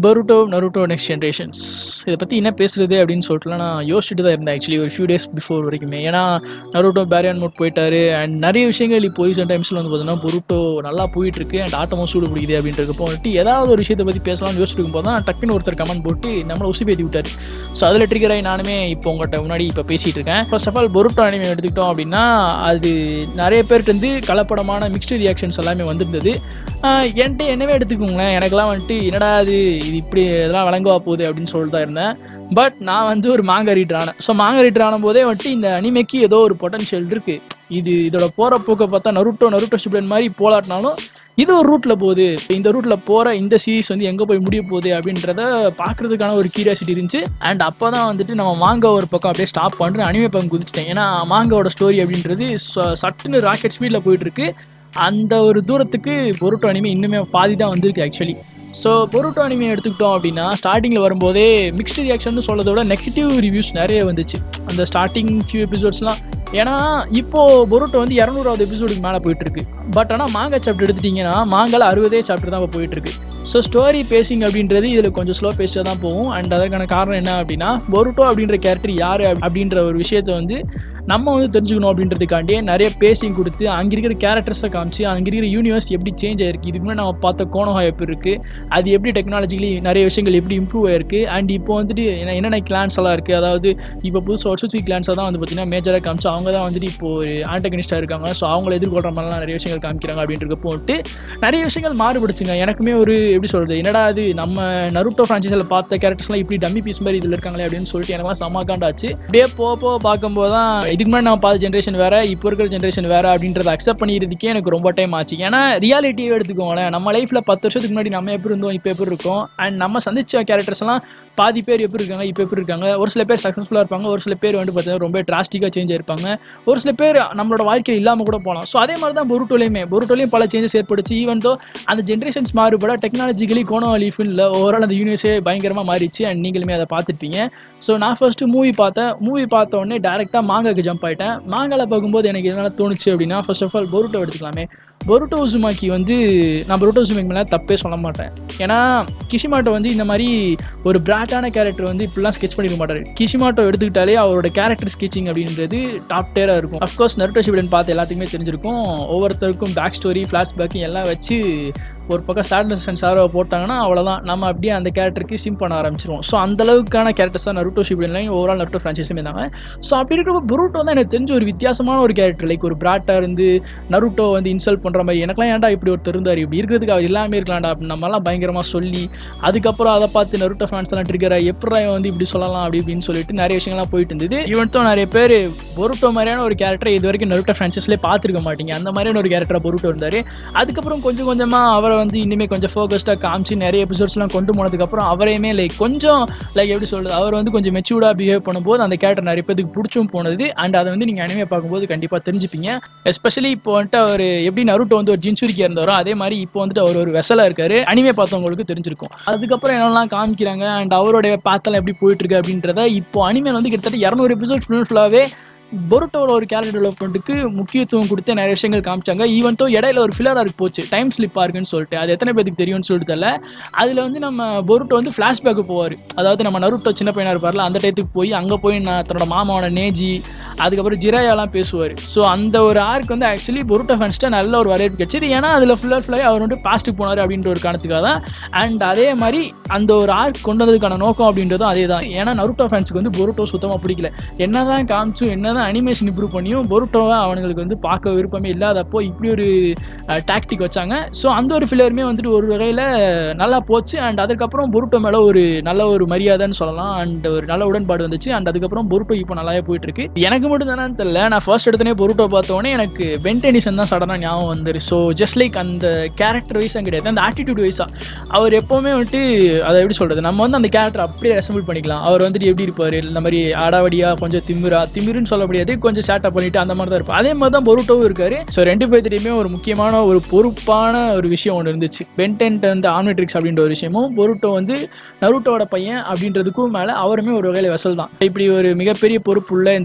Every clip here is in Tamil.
பருட்டோ நருட்டோ நெக்ஸ்ட் ஜென்ரேஷன்ஸ் இதை பற்றி என்ன பேசுறது அப்படின்னு சொல்லிட்டுலாம் நான் யோசிச்சுட்டு தான் இருந்தேன் ஆக்சுவலி ஒரு ஃபியூ டேஸ் பிஃபோர் வரைக்குமே ஏன்னா நருட்டோ பேரியான் மோட் போயிட்டாரு அண்ட் நிறைய விஷயங்கள் இப்போ ரீசெண்ட் டைம்ஸில் வந்து பார்த்தீங்கன்னா பருட்டோ நல்லா போயிட்டு இருக்கு அண்ட் ஆட்டமும் சூடு பிடிக்குது அப்படின்றப்போ வந்துட்டு ஏதாவது ஒரு விஷயத்தை பற்றி பேசலாம்னு யோசிச்சுட்டு இருக்கும்போது தான் டக்குன்னு ஒருத்தர் கமெண்ட் போட்டு நம்மளை உசி பேத்தி விட்டார் ஸோ அதில் ட்ரிகர் ஆகி நானுமே இப்போ உங்கள்கிட்ட முன்னாடி இப்போ பேசிகிட்டு இருக்கேன் first of all Boruto anime எடுத்துக்கிட்டோம் அப்படின்னா அது நிறைய பேர்கிட்ட இருந்து கலப்படமான மிக்ஸ்டு ரியாக்ஷன்ஸ் எல்லாமே வந்திருந்தது ஆஹ் என்கிட்ட என்னவே எடுத்துக்கோங்களேன் எனக்கெல்லாம் வந்துட்டு என்னடா இது இது இப்படி இதெல்லாம் வழங்குவா போகுது அப்படின்னு சொல்லிட்டு தான் இருந்தேன் பட் நான் வந்து ஒரு மாங்க ரீடர் ஆனேன் ஸோ மாங்க ரீடர் ஆனும் போதே வந்துட்டு இந்த அனிமைக்கு ஏதோ ஒரு பொட்டன்ஷியல் இருக்கு இது இதோட போகிற போக்கை பார்த்தா நருட்டோ நருட்டோ ஷிப்டன் மாதிரி போலாட்டினாலும் இது ஒரு ரூட்ல போகுது இந்த ரூட்ல போற இந்த சீரிஸ் வந்து எங்க போய் முடிய போகுது அப்படின்றத பாக்குறதுக்கான ஒரு கியூரியாசிட்டி இருந்துச்சு அண்ட் அப்பதான் வந்துட்டு நம்ம மாங்க ஒரு பக்கம் அப்படியே ஸ்டாப் பண்ற அனிமே பக்கம் குதிச்சிட்டேன் ஏன்னா மாங்காவோட ஸ்டோரி அப்படின்றது ச- சட்டுன்னு ராக்கெட் ஸ்பீட்ல போயிட்டு இருக்கு அந்த ஒரு தூரத்துக்கு பொருட்டோ அனிமே இன்னுமே பாதி தான் வந்திருக்கு ஆக்சுவலி ஸோ பொருட்டோ அனிமே எடுத்துக்கிட்டோம் அப்படின்னா ஸ்டார்டிங்கில் வரும்போதே மிக்ஸ்டு ரியாக்ஷன் சொல்றதை விட நெகட்டிவ் ரிவ்யூஸ் நிறைய வந்துச்சு அந்த ஸ்டார்டிங் ஃபியூ எபிசோட்ஸ்லாம் ஏன்னா இப்போ பொருட்டோ வந்து இரநூறாவது எபிசோடுக்கு மேலே போயிட்டு இருக்கு பட் ஆனால் மாங்கா சாப்டர் எடுத்துட்டீங்கன்னா மாங்கால அறுபதே சாப்டர் தான் இப்போ போயிட்டு இருக்கு ஸோ ஸ்டோரி பேசிங் அப்படின்றது இதில் கொஞ்சம் ஸ்லோ பேஸ்டாக தான் போகும் அண்ட் அதற்கான காரணம் என்ன அப்படின்னா பொருட்டோ அப்படின்ற கேரக்டர் யார் அப்படின்ற ஒரு விஷயத்தை வந்து நம்ம வந்து தெரிஞ்சுக்கணும் அப்படின்றதுக்காண்டியே நிறைய பேசிங் கொடுத்து அங்கே இருக்கிற கேரக்டர்ஸை காமிச்சு அங்கே இருக்கிற யூனிவர்ஸ் எப்படி சேஞ்ச் ஆயிருக்கு இதுக்கு முன்னாடி நம்ம பார்த்த கோணம் எப்படி இருக்கு அது எப்படி டெக்னாலஜிக்கலி நிறைய விஷயங்கள் எப்படி இம்ப்ரூவ் ஆயிருக்கு அண்ட் இப்போ வந்துட்டு என்ன- என்னென்ன கிளான்ஸ் எல்லாம் இருக்குது அதாவது இப்போ புதுசு வருஷத்துக்கு கிளான்ஸாக தான் வந்து பார்த்தீங்கன்னா மேஜராக காமிச்சு அவங்க தான் வந்துட்டு இப்போ ஒரு ஆண்டகனிஸ்டாக இருக்காங்க ஸோ அவங்கள எதிர்கொள்கிற மாதிரிலாம் நிறைய விஷயங்கள் காமிக்கிறாங்க அப்படின்றப்போ வந்துட்டு நிறைய விஷயங்கள் மாறுபடுச்சுங்க எனக்குமே ஒரு எப்படி சொல்கிறது என்னடா அது நம்ம நருட்டோ ஃப்ரான்ச்சைஸில் பார்த்த கேரக்டர்ஸ்லாம் இப்படி டம்மி பீஸ் மாதிரி இதில் இருக்காங்களே அப்படின்னு சொல்லிட்டு எனக்குலாம் சமாக்காண்டாச்சு அப்படியே போக போக பார்க்கும்போது தான் இதுக்கு முன்னாடி நம்ம பார்த்த ஜென்ரேஷன் வேற இப்போ இருக்கிற ஜென்ரேஷன் வேற அப்படின்றத அக்செப்ட் பண்ணிக்கிறதுக்கே எனக்கு ரொம்ப டைம் ஆச்சு ஏன்னா ரியாலிட்டியை எடுத்துக்கோங்களேன் நம்ம லைஃப்பில் பத்து வருஷத்துக்கு முன்னாடி நம்ம எப்படி இருந்தோம் இப்போ எப்படி இருக்கோம் அண்ட் நம்ம சந்திச்ச கேரக்டர்ஸ் எல்லாம் பாதி பேர் எப்படி இருக்காங்க இப்போ எப்படி இருக்காங்க ஒரு சில பேர் சக்ஸஸ்ஃபுல்லாக இருப்பாங்க ஒரு சில பேர் வந்து பார்த்தீங்கன்னா ரொம்ப டிராஸ்டிக்காக சேஞ்ச் ஆயிருப்பாங்க ஒரு சில பேர் நம்மளோட வாழ்க்கையில் இல்லாமல் கூட போகலாம் ஸோ அதே மாதிரி தான் பொருட்டோலையுமே பொருட்டோலையும் பல சேஞ்சஸ் ஏற்படுச்சு ஈவன் தோ அந்த ஜென்ரேஷன்ஸ் மாறுபட டெக்னாலஜிக்கலி கோணம் லீஃப் இல்லை ஓவரால் அந்த யூனிவர்ஸே பயங்கரமாக மாறிச்சு அண்ட் நீங்களுமே அதை பார்த்துருப்பீங்க ஸோ நான் ஃபர்ஸ்ட் மூவி பார்த்தேன் மூவி பார்த்த உடனே டேரெக்டாக மாங்காக்கு ஜம்ப் ஆயிட்டேன் மாங்கால பார்க்கும்போது எனக்கு என்ன தோணுச்சு அப்படின்னா ஃபர்ஸ்ட் ஆஃப் ஆல் பொருட்டோ எடுத்துக்கலாமே பொருட்டோ உசுமாக்கி வந்து நான் பொருட்டோ உசுமாக்கி மேலே தப்பே சொல்ல மாட்டேன் ஏன்னா கிஷிமாட்டோ வந்து இந்த மாதிரி ஒரு பிராட்டான கேரக்டர் வந்து இப்படிலாம் ஸ்கெச் பண்ணிருக்க மாட்டாரு கிஷிமாட்டோ எடுத்துக்கிட்டாலே அவரோட கேரக்டர் ஸ்கெச்சிங் அப்படின்றது டாப் டேராக இருக்கும் அஃப்கோர்ஸ் நருட்டோ ஷிபிடன் பார்த்து எல்லாத்துக்குமே தெரிஞ்சிருக்கும் ஒவ்வொருத்தருக்கும் பேக் ஸ்டோரி ஃப்ளாஷ்பேக் எல்லாம் வச்சு ஒரு பக்கம் சேட்னஸ் அண்ட் சாரோ போட்டாங்கன்னா அவ்வளோதான் நம்ம அப்படியே அந்த கேரக்டருக்கு சிம் பண்ண ஆரம்பிச்சிருவோம் ஸோ அந்த அளவுக்கான கேரக்டர்ஸ் தான் நருட்டோ ஷிபிடன் ஓவரால் நருட்டோ ஃப்ரான்ச்சைஸுமே இருந்தாங்க ஸோ அப்படி இருக்கிறப்ப புருட்டோ தான் எனக்கு தெரிஞ்ச ஒரு வித்தியாசமான ஒரு கேரக்டர் லைக் ஒரு பிராட்டா இருந்து நருட்டோ வந்து இன்சல்ட் பண்ணுற மாதிரி எனக்குலாம் ஏன்டா இப்படி ஒருத்தர் இருந்தார் இப்படி இருக்கிறதுக்கு அவர் எல்லாமே இருக்கலாம்டா அப்படின்னு நம்மலாம் பயங்கரமாக சொல்லி அதுக்கப்புறம் அதை பார்த்து நருட்டோ ஃபேன்ஸ் எல்லாம் ட்ரிகர் ஆகி எப்படி இவன் வந்து இப்படி சொல்லலாம் அப்படி இப்படின்னு சொல்லிட்டு நிறைய விஷயங்கள்லாம் போயிட்டு இருந்தது ஈவன் தான் நிறைய பேர் பொருட்டோ மாதிரியான ஒரு கேரக்டர் இது வரைக்கும் நருட்டோ ஃப்ரான்ச்சைஸ்லேயே பார்த்துருக்க மாட்டீங்க அந்த மாதிரியான ஒரு கேரக்டராக பொருட்டோ இருந்தார் அதுக்கப்புறம் கொஞ்சம் கொஞ்சமாக அவரை வந்து இனிமேல் கொஞ்சம் ஃபோக்கஸ்டாக காமிச்சு நிறைய எபிசோட்ஸ்லாம் கொண்டு போனதுக்கப்புறம் அவரையுமே லைக் கொஞ்சம் லைக் எப்படி சொல்றது அவர் வந்து கொஞ்சம் மெச்சூர்டாக பிஹேவ் பண்ணும்போது அந்த கேரக்டர் நிறைய பேருக்கு பிடிச்சும் போனது அண்ட் அதை வந்து நீங்கள் அனிமே பார்க்கும்போது கண்டிப்பாக தெரிஞ்சுப்பீங்க எஸ்பெஷலி இப்போ வந்துட்டு அவர் எப்படி நருட்டோ வந்து ஒரு ஜின்சுரிக்கா இருந்தாரோ அதே மாதிரி இப்போ வந்துட்டு அவர் ஒரு வெசலாக இருக்காரு அனிமே பார்த்தவங்களுக்கு தெரிஞ்சிருக்கும் அதுக்கப்புறம் என்னெல்லாம் காமிக்கிறாங்க அண்ட் அவருடைய பாத்தெல்லாம் எப்படி போயிட்டு இருக்கு அப்படின்றத இப்போ அனிமே வந்து கிட்டத்தட்ட இரநூறு எபிசோட் ஃபுல் ஃபுல்லாகவே பொருட்டோட ஒரு கேரக்டர் டெவலப்மெண்ட்டுக்கு முக்கியத்துவம் கொடுத்து நிறைய விஷயங்கள் காமிச்சாங்க ஈவன் தோ இடையில ஒரு ஃபில்லராக இருக்கு போச்சு டைம் ஸ்லிப்பாக இருக்குன்னு சொல்லிட்டு அது எத்தனை பேருக்கு தெரியும்னு சொல்லிட்டு தெரியல அதில் வந்து நம்ம பொருட்டோ வந்து ஃப்ளாஷ்பேக்கு போவார் அதாவது நம்ம நருட்டோ சின்ன பையனாக இருப்பார்ல அந்த டயத்துக்கு போய் அங்கே போய் நான் தன்னோட மாமாவோட நேஜி அதுக்கப்புறம் ஜிராயாலாம் பேசுவார் ஸோ அந்த ஒரு ஆர்க் வந்து ஆக்சுவலி பொருட்டோ ஃபேன்ஸ்ட்டு நல்ல ஒரு வரவேற்பு கிடைச்சது ஏன்னா அதில் ஃபுல்லாக ஃபுல்லாக அவர் வந்து பாஸ்ட்டுக்கு போனார் அப்படின்ற ஒரு காரணத்துக்காக தான் அண்ட் அதே மாதிரி அந்த ஒரு ஆர்க் கொண்டு வந்ததுக்கான நோக்கம் அப்படின்றதும் அதே தான் ஏன்னா நருட்டோ ஃபேன்ஸுக்கு வந்து பொருட்டோ சுத்தமாக பிடிக்கல என்னதான் காமிச்சும் என்னதான் அனிமேஷன் இம்ப்ரூவ் பண்ணியும் பொருட்டோவை அவனுங்களுக்கு வந்து பார்க்க விருப்பமே இல்லாதப்போ இப்படி ஒரு டாக்டிக் வச்சாங்க ஸோ அந்த ஒரு ஃபில்லருமே வந்துட்டு ஒரு வகையில் நல்லா போச்சு அண்ட் அதுக்கப்புறம் பொருட்டோ மேலே ஒரு நல்ல ஒரு மரியாதைன்னு சொல்லலாம் அண்ட் ஒரு நல்ல உடன்பாடு வந்துச்சு அண்ட் அதுக்கப்புறம் பொருட்டோ இப்போ நல்லாவே போயிட்டு இருக்கு எனக்கு மட்டும் தானே தெரியல நான் ஃபர்ஸ்ட் எடுத்தனே பொருட்டோ பார்த்தோன்னே எனக்கு பென்டெனிசன் தான் சடனாக ஞாபகம் வந்துரு ஸோ ஜஸ்ட் லைக் அந்த கேரக்டர் வைஸாக கிடையாது அந்த ஆட்டிடியூட் வைஸாக அவர் எப்போவுமே வந்துட்டு அதை எப்படி சொல்கிறது நம்ம வந்து அந்த கேரக்டர் அப்படியே ரெசம்பிள் பண்ணிக்கலாம் அவர் வந்துட்டு எப்படி இருப்பார் இந்த மாதிரி ஆடாவடியாக கொஞ்சம் திமிரா திமிருன்னு சொல்ல முடியாது கொஞ்சம் சேட்டப் பண்ணிட்டு அந்த மாதிரி தான் இருப்பார் அதே மாதிரி தான் பொருட்டோவும் இருக்காரு ஸோ ரெண்டு பேர்த்திலையுமே ஒரு முக்கியமான ஒரு பொறுப்பான ஒரு விஷயம் ஒன்று இருந்துச்சு பென்டென்ட் வந்து ஆம்னிட்ரிக்ஸ் அப்படின்ற ஒரு விஷயமும் பொருட்டோ வந்து நருட்டோட பையன் அப்படின்றதுக்கும் மேலே அவருமே ஒரு வகையில் வெசல் தான் இப்படி ஒரு மிகப்பெரிய பொறுப்புள்ள இந்த ரெண்டு பேர்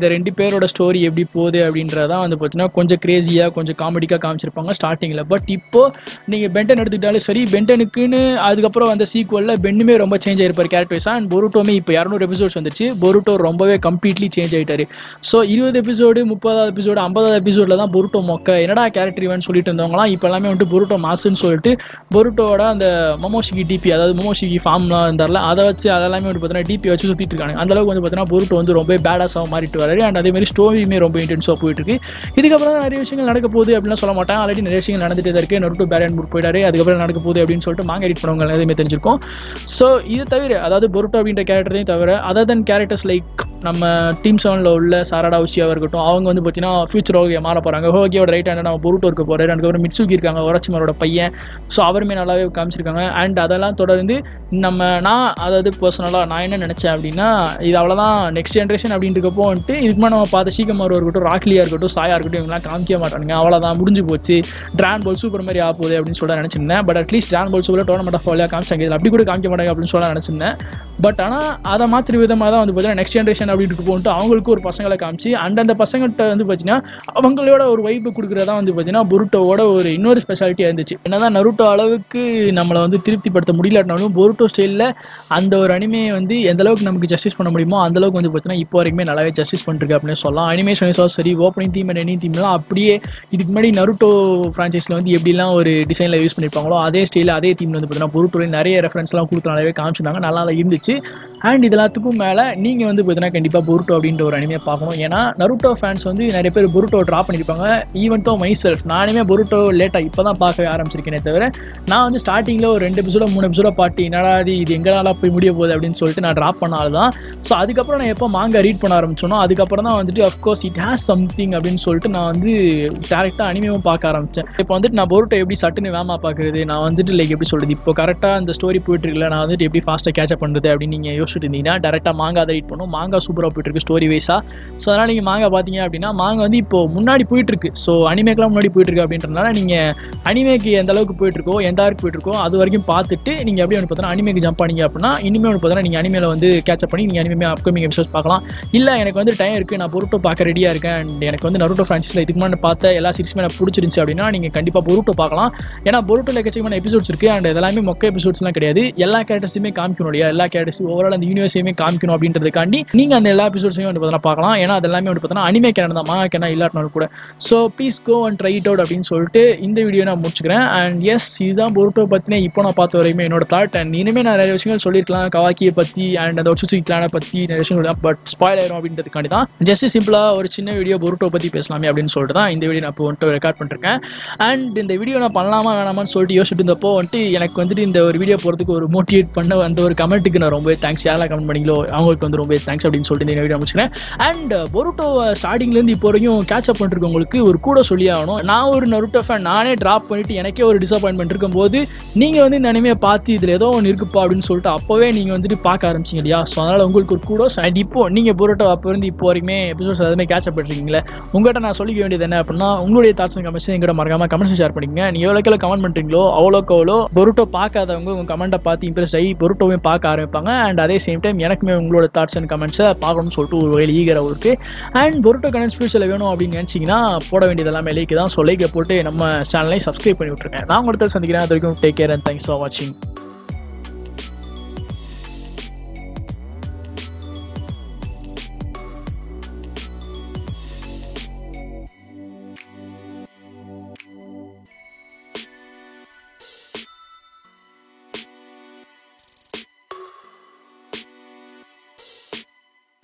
பேரோட ஸ்டோரி எப்படி போகுது அப்படின்றதான் வந்து பார்த்தீங்கன்னா கொஞ்சம் கிரேசியாக கொஞ்சம் காமெடிக்காக காமிச்சிருப்பாங்க ஸ்டார்டிங்கில் பட் இப்போ நீங்கள் பென்டன் எடுத்துக்கிட்டாலும் சரி பென்டனுக்குன்னு அதுக்கப்புறம் வந்த சீக்வலில் பென்னுமே ரொம்ப சேஞ்ச் ஆயிருப்பார் கேரக்டர்ஸாக அண்ட் பொருட்டோமே இப்போ இரநூறு எபிசோட்ஸ் வந்துருச்சு பொருட்டோ ரொம்பவே கம்ப்ளீட்லி சேஞ்ச் ஆயிட்டாரு ஸோ இருபது எபிசோடு முப்பதாவது எபிசோடு ஐம்பதாவது எபிசோடில் தான் பொருட்டோ மொக்க என்னடா கேரக்டர் இவன் சொல்லிட்டு இருந்தவங்களாம் இப்போ எல்லாமே வந்துட்டு பொருட்டோ மாசுன்னு சொல்லிட்டு பொருட்டோட அந்த மொமோஷிகி டிபி அதாவது மொமோஷிகி ஃபார்ம்லாம் இருந்தார்ல அதை வச்சு அதெல்லாமே வந்து பார்த்தீங்கன்னா டிபி வச்சு சுற்றிட்டு இருக்காங்க அந்த அளவுக்கு வந்து பார்த்தீங்கன்னா பொருட்டோ வந்து ரொம்ப பேடாஸாக மாறிட்டு வராரு அண்ட் அதே மாதிரி ஸ்டோரியுமே ரொம்ப இன்டென்ஸாக போயிட்டு இருக்கு இதுக்கப்புறம் தான் நிறைய விஷயங்கள் நடக்க போகுது அப்படிலாம் சொல்ல மாட்டேன் ஆல்ரெடி நிறைய விஷயங்கள் நடந்துட்டு தான் இருக்கு நருட்டோ பேரன் புக் போயிட்டாரு அதுக்கப்புறம் நடக்க போகுது அப்படின்னு சொல்லிட்டு மாங்க எடிட் பண்ணவங்க எதுவுமே தெரிஞ்சிருக்கும் ஸோ இது தவிர அதாவது பொருட்டோ அப்படின்ற கேரக்டரையும் தவிர அதர் தன் கேரக்டர்ஸ் லைக் நம்ம டீம் செவனில் உள்ள சாரடா உச்சியாக இருக்கட்டும் அவங்க வந்து பார்த்தீங்கன்னா ஃபியூச்சர் ஹோகியை மாற போகிறாங்க ஹோகியோட ரைட் ஹேண்ட் நம்ம பொருட்டோ இருக்க போகிறாரு அதுக்கப்புறம் மிட்சுகி இருக்காங்க ஒரச்சிமரோட பையன் ஸோ அவருமே நல்லாவே காமிச்சிருக்காங்க அண்ட் அதெல்லாம் தொடர்ந்து நம்ம நான் அதாவது பர்சனலாக நான் என்ன நினச்சேன் அப்படின்னா இது அவ்வளோதான் நெக்ஸ்ட் ஜென்ரேஷன் அப்படின்றக்கப்போ வந்துட்டு இதுக்கு முன்னாடி நம்ம பார்த்த சீக்கமாரோ இருக்கட்டும் ராக்லியாக இருக்கட்டும் சாயா இருக்கட்டும் இவங்கலாம் காமிக்க மாட்டானுங்க அவ்வளோதான் முடிஞ்சு போச்சு ட்ரான் பால் சூப்பர் மாதிரி ஆக போகுது அப்படின்னு சொல்ல நினச்சிருந்தேன் but at least Dragon Ball Super tournament of ஃபாலியாக காமிச்சாங்க இதில் அப்படி கூட காமிக்க மாட்டாங்க அப்படின்னு சொல்ல நினச்சிருந்தேன் பட் ஆனால் அதை மாற்று விதமாக தான் வந்து பார்த்தீங்கன்னா நெக்ஸ்ட் ஜென்ரேஷன் அப்படின்னு போட்டு அவங்களுக்கு ஒரு பசங்களை காமிச்சு அண்ட் அந்த பசங்கள்கிட்ட வந்து பார்த்தீங்கன்னா அவங்களோட ஒரு வைப்பு கொடுக்குறதா வந்து பார்த்தீங்கன்னா புருட்டோவோட ஒரு இன்னொரு ஸ்பெஷாலிட்டியாக இருந்துச்சு என்னதான் நருட்டோ அளவுக்கு நம்மளை வந்து திருப்திப்படுத்த முடியலனாலும் பொருட்டோ ஸ்டைலில் அந்த ஒரு அனிமையை வந்து எந்த அளவுக்கு நமக்கு ஜஸ்டிஸ் பண்ண முடியுமோ அந்த அளவுக்கு வந்து பார்த்தீங்கன்னா இப்போ வரைக்குமே நல்லாவே ஜஸ்டிஸ் பண்ணிருக்கு அப்படின்னு சொல்லலாம் அனிமேஷன் சரி ஓப்பனிங் தீம் அண்ட் எனி தீம்லாம் அப்படியே இதுக்கு முன்னாடி நருட்டோ ஃப்ரான்ச்சைஸில் வந்து எப்படிலாம் ஒரு டிசைனில் யூஸ் பண்ணியிருப்பாங்களோ அதே ஸ்டைலில் அதே தீமில் வந்து பார்த்தீங்கன்னா பொருட்டோட நிறைய ரெஃபரன்ஸ்லாம் கொடுத்து நல்லாவே காமிச்சிருந்தாங்க நல்லா தான் இருந்துச்சு அண்ட் இது எல்லாத்துக்கும் மேலே நீங்கள் வந்து பார்த்தீங்கன்னா கண்டிப்பாக பொருட்டோ அப்படின்ற ஒரு அனிமையை பார்க்கணும் ஏன்னா நருட்டோ ஃபேன்ஸ் வந்து நிறைய பேர் பொருட்டோ ட்ராப் பண்ணியிருப்பாங்க ஈவன்ட்டோ மை செல்ஃப் நானுமே பொருட்டோ லேட்டாக இப்போ தான் பார்க்கவே ஆரம்பிச்சிருக்கேனே தவிர நான் வந்து ஸ்டார்டிங்கில் ஒரு ரெண்டு எபிசோட மூணு எபிசோட பாட்டி என்னடா இது இது எங்களால போய் முடிய போகுது அப்படின்னு சொல்லிட்டு நான் ட்ராப் பண்ணால் தான் ஸோ அதுக்கப்புறம் நான் எப்போ மாங்க ரீட் பண்ண ஆரம்பிச்சோனோ அதுக்கப்புறம் தான் வந்துட்டு அஃப்கோர்ஸ் இட் ஹேஸ் சம்திங் அப்படின்னு சொல்லிட்டு நான் வந்து டேரெக்டாக அனிமையும் பார்க்க ஆரம்பித்தேன் இப்போ வந்துட்டு நான் பொருட்டோ எப்படி சட்டுன்னு வேமா பார்க்குறது நான் வந்துட்டு லைக் எப்படி சொல்கிறது இப்போ கரெக்டாக அந்த ஸ்டோரி போயிட்டு இருக்குல்ல நான் வந்துட்டு எப்படி ஃபாஸ்ட்டாக கேட்சப் பண்ணுறது அப்படின்னு நீங்கள் யோசிச்சுட்டு இருந்தீங்கன்னா டேரெக்டாக மாங்கா அதை ரீட் பண்ணும் மாங்கா சூப்பராக போயிட்டு இருக்கு ஸ்டோரி வைஸாக ஸோ அதனால் நீங்கள் மாங்கா பார்த்தீங்க அப்படின்னா மாங்க வந்து இப்போ முன்னாடி போயிட்டு இருக்கு ஸோ அனிமேக்கெலாம் முன்னாடி போயிட்டு இருக்கு அப்படின்றனால நீங்கள் அனிமேக்கு எந்த அளவுக்கு போயிட்டு இருக்கோ எந்த அளவுக்கு போயிட்டு இருக்கோ அது வரைக்கும் பார்த்துட்டு நீங்கள் எப்படி வந்து பார்த்தீங்கன்னா அனிமேக்கு ஜம்ப் பண்ணீங்க அப்படின்னா இனிமேல் வந்து பார்த்தீங்கன்னா நீங்கள் அனிமேல வந்து கேட்சப் பண்ணி நீங்கள் அனிமே அப்கமிங் எபிசோட்ஸ் பார்க்கலாம் இல்லை எனக்கு வந்து டைம் இருக்குது நான் பொருட்டோ பார்க்க ரெடியாக இருக்கேன் அண்ட் எனக்கு வந்து நருட்டோ ஃப்ரான்ச்சைஸில் இதுக்கு முன்னாடி பார்த்த எல்லா சீரிஸுமே எனக்கு பிடிச்சிருந்துச்சு அப்படின்னா நீங்கள் கண்டிப்பாக பொருட்டோ பார்க்கலாம் ஏன்னா பொருட்டோவில் எக்கச்சக்கமான எபிசோட்ஸ் இருக்குது அண்ட் இதெல்லாமே மொக்க எபிசோட்ஸ்லாம் கிடையாது எல்லா கேரக்டர்ஸுமே காமிக்கணும் இல்லையா எல்லா கேரக்டர்ஸும் ஓவரால் அந்த யூனிவர்ஸையுமே காமிக்கணும் அப்படின்றதுக்காண்டி நீங்கள் அந்த எல்லா எபிசோட்ஸையும் வந்து பார்த்தீங்கன்னா பார்க்கலாம் ஏன்னா அது எல்லாமே வந்து பார்த்தீங்கன்னா அனிமே கேரன் தான் மாங்கா கேனா இல்லாட்டினாலும் கூட so please go and try it out அப்படின்னு சொல்லிட்டு இந்த வீடியோ நான் முடிச்சுக்கிறேன் அண்ட் எஸ் இதுதான் பொருட்டோ பற்றின இப்போ நான் பார்த்த வரையுமே என்னோட தாட் அண்ட் இனிமேல் நான் நிறைய விஷயங்கள் சொல்லியிருக்கலாம் கவாக்கியை பற்றி அண்ட் அந்த ஒச்சுசி கிளானை பற்றி நிறைய விஷயம் சொல்லலாம் பட் ஸ்பாயில் ஆயிரும் அப்படின்றதுக்காண்டி தான் ஜஸ்ட் சிம்பிளாக ஒரு சின்ன வீடியோ பொருட்டோ பற்றி பேசலாமே அப்படின்னு சொல்லிட்டு தான் இந்த வீடியோ நான் இப்போ வந்துட்டு ரெக்கார்ட் பண்ணிருக்கேன் அண்ட் இந்த வீடியோ நான் பண்ணலாமா வேணாமான்னு சொல்லிட்டு யோசிச்சுட்டு இருந்தப்போ வந்துட்டு எனக்கு வந்துட்டு இந்த ஒரு வீடியோ போகிறதுக்கு ஒரு மோட்டிவேட் பண்ண அந்த ஒரு கமெண்ட்டுக்கு நான் ரொம்ப தேங்க்ஸ் யாரெல்லாம் கமெண்ட் பண்ணீங்களோ அவங்களுக்கு வந்து ரொம்ப தேங்க்ஸ் அப்படின்னு சொல்லிட்டு இந்த வீடியோ முடிச்சுக்கிறேன் அண்ட் பொருட்டோ ஸ்டார்டிங்லேருந்து இப்போ வரைக்கும் கேட்ச் அப் பண்ணிருக்கவங்களுக்கு ஒரு கூட சொல்லி ஆகணும் நான் ஒரு நருட்டோ ஃபேன் நானே ட்ராப் பண்ணிட்டு எனக்கே ஒரு டிசப்பாயின்மெண்ட் இருக்கும்போது நீங்கள் வந்து இந்த அனிமையை பார்த்து இதில் ஏதோ ஒன்று இருக்குப்பா அப்படின்னு சொல்லிட்டு அப்போவே நீங்கள் வந்துட்டு பார்க்க ஆரம்பிச்சிங்க இல்லையா ஸோ அதனால் உங்களுக்கு ஒரு கூடோஸ் அண்ட் இப்போ நீங்கள் பொருட்டோ அப்போ இருந்து இப்போ வரைக்குமே எபிசோட்ஸ் எதுவுமே கேட்ச் அப் பண்ணிருக்கீங்களே உங்கள்கிட்ட நான் சொல்லிக்க வேண்டியது என்ன அப்படின்னா உங்களுடைய தாட்ஸ் கமெண்ட்ஸ் எங்கிட்ட மறக்காம கமெண்ட்ஸ் ஷேர் பண்ணிக்கங்க நீங்கள் எவ்வளோக்கு கமெண்ட் பண்ணுறீங்களோ அவ்வளோக்கு அவ்வளோ பொருட்டோ பார்க்காதவங்க உங்கள் கமெண்ட்டை பார்த்து இம்ப்ரெஸ் ஆகி பொருட்டோவையும் பார்க்க ஆரம்பிப்பாங்க அண்ட் அதே சேம் டைம் எனக்குமே உங்களோட தாட்ஸ் அண்ட் கமெண்ட்ஸை பார்க்கணும்னு சொல்லிட்டு ஒரு வகையில் ஈகர இருக்கு அண்ட் பொருட்டோ கமெண்ட்ஸ் ஃபியூச்சரில் வேணும் அப்படின்னு நினச்சிங்கன்னா போட வேண்டியது எல்லாமே லைக்கு தான் ஸோ லைக்கை போட்டு நம்ம சேனலையும் சப்ஸ்கிரைப் பண்ணி விட்ருங்க நான் உங்கள்கிட்ட சந்திக்கிறேன் அது வரைக்கும் take care and thanks for வாட்சிங்